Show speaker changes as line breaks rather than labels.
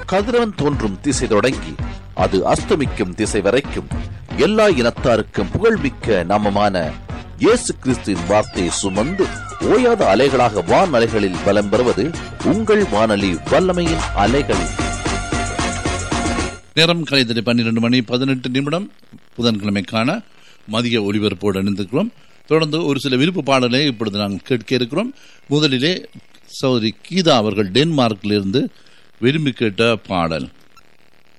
கதிரவன் தோன்றும் திசை தொடங்கி அது அஸ்தமிக்கும் திசை வரைக்கும் எல்லா இனத்தாருக்கும் புகழ்மிக்க நாமமான இயேசு கிறிஸ்துவின் வார்த்தையை சுமந்து ஓயாத அலைகளாக வான் அலைகளில் வலம் பெறுவது உங்கள் வானொலி வல்லமையின் அலைகளில்
நேரம் கலைத்தறி பன்னிரண்டு மணி பதினெட்டு நிமிடம் புதன்கிழமைக்கான மதிய ஒலிபரப்போடு இணைந்திருக்கிறோம் தொடர்ந்து ஒரு சில விருப்பு பாடலை இப்பொழுது நாங்கள் கேட்க இருக்கிறோம் முதலிலே சௌதரி கீதா அவர்கள் டென்மார்க்கிலிருந்து விரும்பி கேட்ட பாடல்